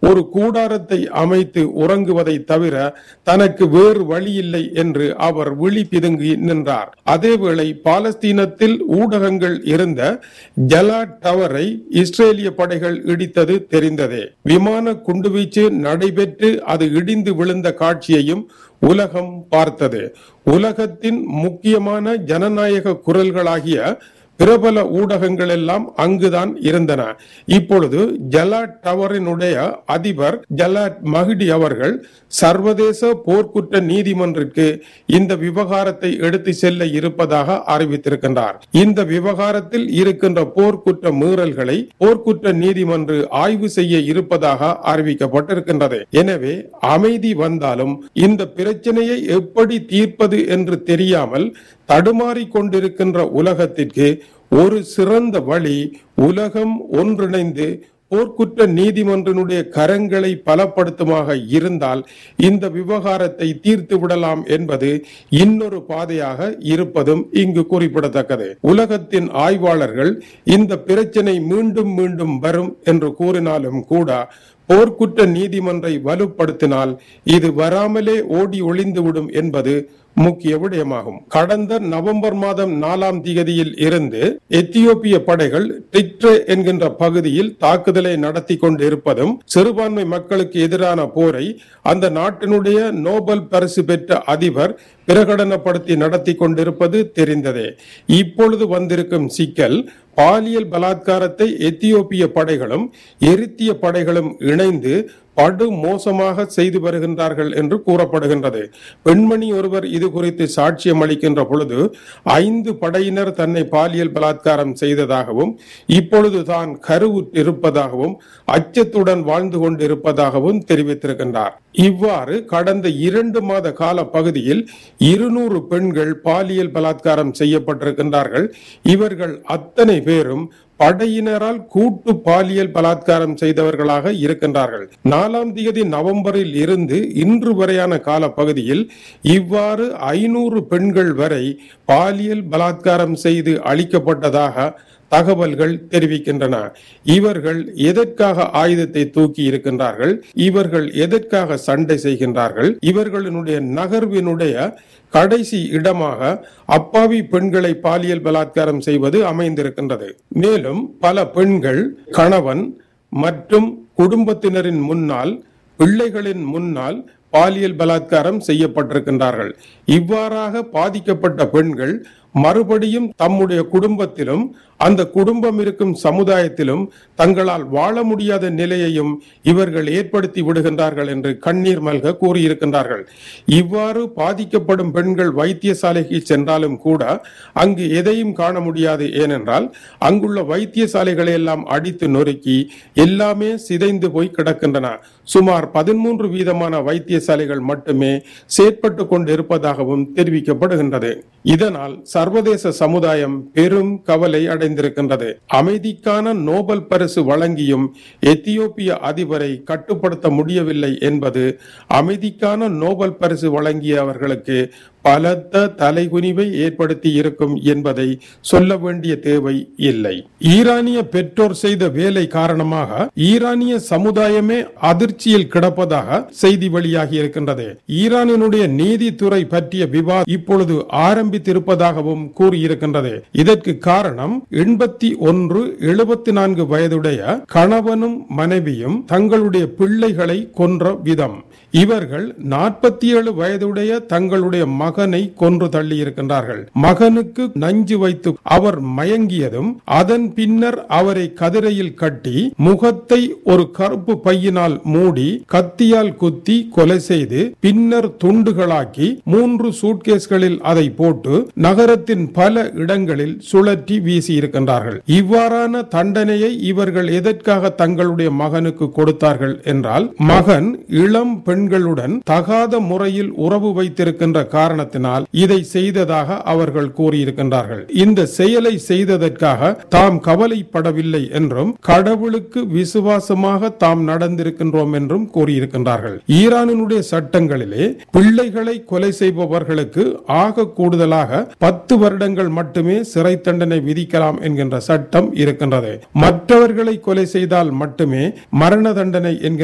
ஒரு கூடாரத்தை அமைத்து உறங்குவதை தவிர தனக்கு வேறு வழியில்லை என்று அவர் விழி பிதுங்கி நின்றார் அதேவேளை பாலஸ்தீனத்தில் ஊடகங்கள் இருந்த ஜலாட் டவரை இஸ்ரேலிய படைகள் இடித்தது தெரிந்ததே விமான குண்டுவீச்சு நடைபெற்று அது இடிந்து விழுந்த காட்சியையும் உலகம் பார்த்தது உலகத்தின் முக்கியமான ஜனநாயக குரல்களாகிய பிரபல ஊடகங்கள் எல்லாம் அங்குதான் இருந்தன இப்பொழுது ஜலாட் டவரினுடைய அதிபர் ஜலாட் மஹிடி அவர்கள் சர்வதேச போர்க்குற்ற நீதிமன்றிற்கு இந்த விவகாரத்தை எடுத்து செல்ல இருப்பதாக அறிவித்திருக்கின்றார் இந்த விவகாரத்தில் இருக்கின்ற போர்க்குற்ற மீறல்களை போர்க்குற்ற நீதிமன்று ஆய்வு செய்ய இருப்பதாக அறிவிக்கப்பட்டிருக்கின்றது எனவே அமைதி வந்தாலும் இந்த பிரச்சனையை எப்படி தீர்ப்பது என்று தெரியாமல் தடுமாறிக் கொண்டிருக்கின்ற உலகத்திற்கு ஒரு சிறந்த வழி உலகம் ஒன்றிணைந்து போர்க்குற்ற நீதிமன்றினுடைய கரங்களை பலப்படுத்துமாக இருந்தால் இந்த விவகாரத்தை தீர்த்து விடலாம் என்பது இன்னொரு பாதையாக இருப்பதும் இங்கு குறிப்பிடத்தக்கது உலகத்தின் ஆய்வாளர்கள் இந்த பிரச்சனை மீண்டும் மீண்டும் வரும் என்று கூறினாலும் கூட போர்க்குற்ற நீதிமன்றை வலுப்படுத்தினால் இது வராமலே ஓடி ஒளிந்துவிடும் என்பது முக்கிய விடயமாகும் கடந்த நவம்பர் மாதம் நாலாம் திகதியில் இருந்து எத்தியோப்பிய படைகள் டிக்ட்ரே என்கின்ற பகுதியில் தாக்குதலை நடத்தி கொண்டிருப்பதும் சிறுபான்மை மக்களுக்கு எதிரான போரை அந்த நாட்டினுடைய நோபல் பரிசு பெற்ற அதிபர் பிரகடனப்படுத்தி நடத்தி கொண்டிருப்பது தெரிந்ததே இப்பொழுது வந்திருக்கும் சிக்கல் பாலியல் பலாத்காரத்தை எத்தியோப்பிய படைகளும் எரித்திய படைகளும் இணைந்து படு மோசமாக செய்து வருகின்றார்கள் என்று கூறப்படுகின்றது பெண்மணி ஒருவர் இது குறித்து சாட்சியம் அளிக்கின்ற பொழுது ஐந்து படையினர் தன்னை பாலியல் பலாத்காரம் செய்ததாகவும் இப்பொழுது தான் கருவுற்றிருப்பதாகவும் அச்சத்துடன் வாழ்ந்து கொண்டிருப்பதாகவும் தெரிவித்திருக்கின்றார் இவ்வாறு கடந்த இரண்டு மாத கால பகுதியில் இருநூறு பெண்கள் பாலியல் பலாத்காரம் செய்யப்பட்டிருக்கின்றார்கள் இவர்கள் அத்தனை பேரும் படையினரால் கூட்டு பாலியல் பலாத்காரம் செய்தவர்களாக இருக்கின்றார்கள் நாலாம் தேதி நவம்பரில் இருந்து இன்று வரையான கால பகுதியில் இவ்வாறு ஐநூறு பெண்கள் வரை பாலியல் பலாத்காரம் செய்து அளிக்கப்பட்டதாக தகவல்கள் தெரிவிக்கின்றன இவர்கள் எதற்காக ஆயுதத்தை தூக்கி இருக்கின்றார்கள் இவர்கள் எதற்காக சண்டை செய்கின்றார்கள் இவர்களினுடைய நகர்வினுடைய கடைசி இடமாக அப்பாவி பெண்களை பாலியல் பலாத்காரம் செய்வது அமைந்திருக்கின்றது மேலும் பல பெண்கள் கணவன் மற்றும் குடும்பத்தினரின் முன்னால் பிள்ளைகளின் முன்னால் பாலியல் பலாத்காரம் செய்யப்பட்டிருக்கின்றார்கள் இவ்வாறாக பாதிக்கப்பட்ட பெண்கள் மறுபடியும் தம்முடைய குடும்பத்திலும் அந்த குடும்பம் இருக்கும் சமுதாயத்திலும் தங்களால் வாழ முடியாத நிலையையும் இவர்கள் ஏற்படுத்தி விடுகின்றார்கள் என்று கண்ணீர் மல்க கூறியிருக்கின்றார்கள் இவ்வாறு பாதிக்கப்படும் பெண்கள் வைத்தியசாலைக்கு சென்றாலும் கூட அங்கு எதையும் காண முடியாது ஏனென்றால் அங்குள்ள வைத்தியசாலைகளை எல்லாம் அடித்து நொறுக்கி எல்லாமே சிதைந்து போய் கிடக்கின்றன சுமார் பதிமூன்று வீதமான வைத்தியசாலைகள் மட்டுமே செயற்பட்டு கொண்டு இருப்பதாகவும் தெரிவிக்கப்படுகின்றது இதனால் சர்வதேச சமுதாயம் பெரும் கவலை அடைந்திருக்கின்றது அமைதிக்கான நோபல் பரிசு வழங்கியும் எத்தியோப்பிய அதிபரை கட்டுப்படுத்த முடியவில்லை என்பது அமைதிக்கான நோபல் பரிசு வழங்கியவர்களுக்கு பலத்த தலைகுனிவை ஏற்படுத்தி இருக்கும் என்பதை சொல்ல வேண்டிய தேவை இல்லை ஈரானிய பெற்றோர் செய்த வேலை காரணமாக ஈரானிய சமுதாயமே அதிர்ச்சியில் கிடப்பதாக செய்தி வெளியாகி இருக்கின்றது ஈரானினுடைய நீதித்துறை பற்றிய விவாதம் இப்பொழுது ஆரம்பித்திருப்பதாகவும் கூறியிருக்கின்றது இதற்கு காரணம் எண்பத்தி ஒன்று எழுபத்தி நான்கு வயதுடைய கணவனும் மனைவியும் தங்களுடைய பிள்ளைகளை கொன்ற விதம் இவர்கள் நாற்பத்தி ஏழு வயதுடைய தங்களுடைய மகனை கொன்று தள்ளி இருக்கின்றார்கள் மகனுக்கு நஞ்சு வைத்து அவர் மயங்கியதும் அதன் பின்னர் அவரை கதிரையில் கட்டி முகத்தை ஒரு கருப்பு பையினால் மூடி கத்தியால் குத்தி கொலை செய்து பின்னர் துண்டுகளாக்கி மூன்று சூட்கேஸ்களில் அதை போட்டு நகரத்தின் பல இடங்களில் சுழற்றி வீசி இருக்கின்றார்கள் இவ்வாறான தண்டனையை இவர்கள் எதற்காக தங்களுடைய மகனுக்கு கொடுத்தார்கள் என்றால் மகன் இளம் பெண்களுடன் தகாத முறையில் உறவு வைத்திருக்கின்ற காரணத்தினால் இதை செய்ததாக அவர்கள் கூறியிருக்கின்றார்கள் இந்த செயலை செய்ததற்காக தாம் கவலைப்படவில்லை என்றும் கடவுளுக்கு விசுவாசமாக தாம் நடந்திருக்கின்றோம் என்றும் கூறியிருக்கின்றார்கள் ஈரானினுடைய சட்டங்களிலே பிள்ளைகளை கொலை செய்பவர்களுக்கு ஆக கூடுதலாக பத்து வருடங்கள் மட்டுமே சிறை தண்டனை விதிக்கலாம் என்கின்ற சட்டம் இருக்கின்றது மற்றவர்களை கொலை செய்தால் மட்டுமே மரண தண்டனை என்கிற